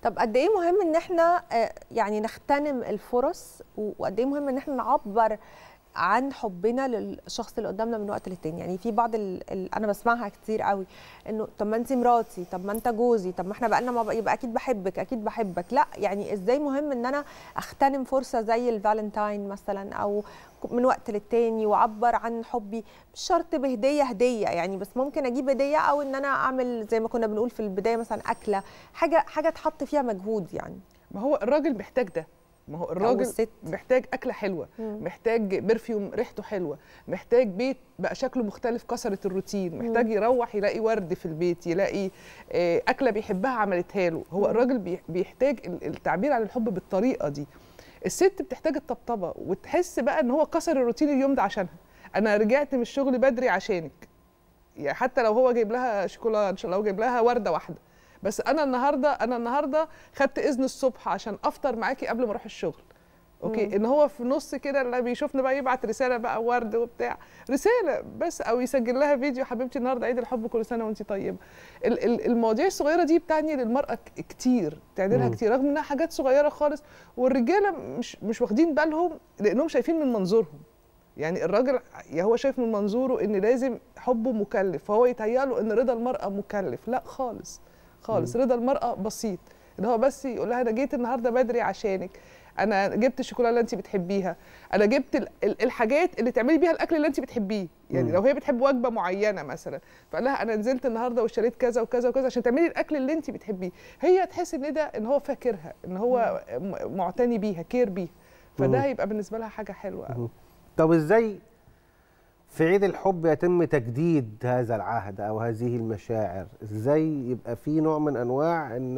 طب قد ايه مهم ان احنا آه، يعني نغتنم الفرص و- وقد ايه مهم ان احنا نعبر عن حبنا للشخص اللي قدامنا من وقت للتاني يعني في بعض ال... ال... انا بسمعها كتير قوي انه طب ما انت مراتي طب ما انت جوزي طب ما احنا بقالنا ما بقى يبقى اكيد بحبك اكيد بحبك لا يعني ازاي مهم ان انا اغتنم فرصه زي الفالنتاين مثلا او من وقت للتاني واعبر عن حبي مش شرط بهديه هديه يعني بس ممكن اجيب هديه او ان انا اعمل زي ما كنا بنقول في البدايه مثلا اكله حاجه حاجه تحط فيها مجهود يعني ما هو الراجل محتاج ده ما هو الراجل الست. محتاج اكله حلوه مم. محتاج برفيوم ريحته حلوه محتاج بيت بقى شكله مختلف كسرت الروتين محتاج يروح يلاقي ورد في البيت يلاقي آه، اكله بيحبها عملتها له هو مم. الراجل بي- بيحتاج ال- التعبير عن الحب بالطريقه دي الست بتحتاج الطبطبه وتحس بقى ان هو كسر الروتين اليوم ده عشانها انا رجعت من الشغل بدري عشانك يعني حتى لو هو جايب لها شوكولاته لو جايب لها ورده واحده بس انا النهارده انا النهارده خدت اذن الصبح عشان افطر معاكي قبل ما اروح الشغل اوكي مم. ان هو في نص كده اللي بيشوفنا بقى يبعت رساله بقى ورد وبتاع رساله بس او يسجل لها فيديو حبيبتي النهارده عيد الحب كل سنه وانت طيبه ال- ال- المواضيع الصغيره دي بتعني للمراه ك- كتير بتعني لها مم. كتير رغم انها حاجات صغيره خالص والرجاله مش مش واخدين بالهم لانهم شايفين من منظورهم يعني الراجل يا هو شايف من منظوره ان لازم حبه مكلف فهو يتهيأ له ان رضا المراه مكلف لا خالص خالص رضا المراه بسيط ان هو بس يقول لها انا جيت النهارده بدري عشانك انا جبت الشوكولاته اللي انت بتحبيها انا جبت ال- ال- الحاجات اللي تعملي بيها الاكل اللي انت بتحبيه يعني مم. لو هي بتحب وجبه معينه مثلا فقال لها انا نزلت النهارده واشتريت كذا وكذا وكذا عشان تعملي الاكل اللي انت بتحبيه هي تحس ان ده ان هو فاكرها ان هو م- معتني بيها كير بيها مم. فده هيبقى بالنسبه لها حاجه حلوه قوي مهم. طب ازاي في عيد الحب يتم تجديد هذا العهد او هذه المشاعر ازاي يبقى في نوع من انواع ان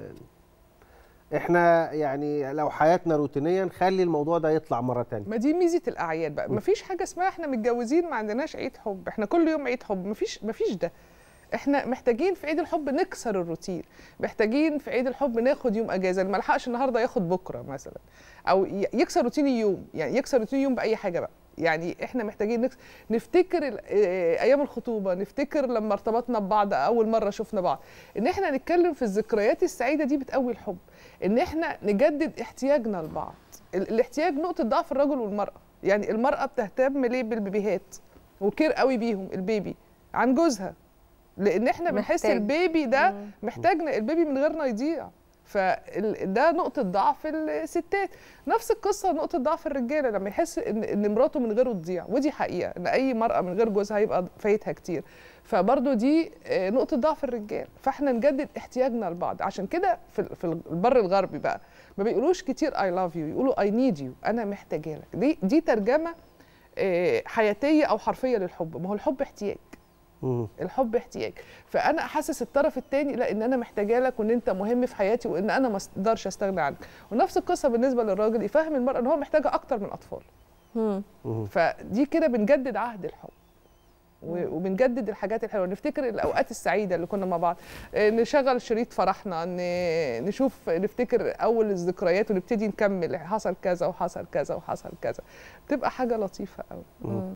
احنا يعني لو حياتنا روتينيه نخلي الموضوع ده يطلع مره تانية ما دي ميزه الاعياد بقى مفيش حاجه اسمها احنا متجوزين ما عندناش عيد حب احنا كل يوم عيد حب مفيش مفيش ده احنا محتاجين في عيد الحب نكسر الروتين محتاجين في عيد الحب ناخد يوم اجازه اللي ما لحقش النهارده ياخد بكره مثلا او ي- يكسر روتين اليوم يعني يكسر روتين اليوم باي حاجه بقى يعني احنا محتاجين نكس... نفتكر ال- آه، ايام الخطوبه نفتكر لما ارتبطنا ببعض اول مره شفنا بعض ان احنا نتكلم في الذكريات السعيده دي بتقوي الحب ان احنا نجدد احتياجنا لبعض ال- الاحتياج نقطه ضعف الرجل والمراه يعني المراه بتهتم ليه بالبيبيهات وكير قوي بيهم البيبي عن جوزها لان احنا بنحس محتاج. البيبي ده مم. محتاجنا البيبي من غيرنا يضيع فده نقطة ضعف الستات نفس القصة نقطة ضعف الرجالة لما يحس ان ان مراته من غيره تضيع ودي حقيقة ان اي مرأة من غير جوزها هيبقى فايتها كتير فبرضو دي آه، نقطة ضعف الرجال فاحنا نجدد احتياجنا لبعض عشان كده في ال- في البر الغربي بقى ما بيقولوش كتير I love you يقولوا I need you انا محتاجة لك دي دي ترجمة آه، حياتية او حرفية للحب ما هو الحب احتياج مم. الحب احتياج فانا احسس الطرف الثاني لا ان انا محتاجه لك وان انت مهم في حياتي وان انا ما اقدرش استغنى عنك ونفس القصه بالنسبه للراجل يفهم المراه ان هو محتاجه اكتر من اطفال مم. مم. فدي كده بنجدد عهد الحب و- وبنجدد الحاجات الحلوه نفتكر الاوقات السعيده اللي كنا مع بعض آه، نشغل شريط فرحنا ن- نشوف نفتكر اول الذكريات ونبتدي نكمل حصل كذا وحصل كذا وحصل كذا بتبقى حاجه لطيفه قوي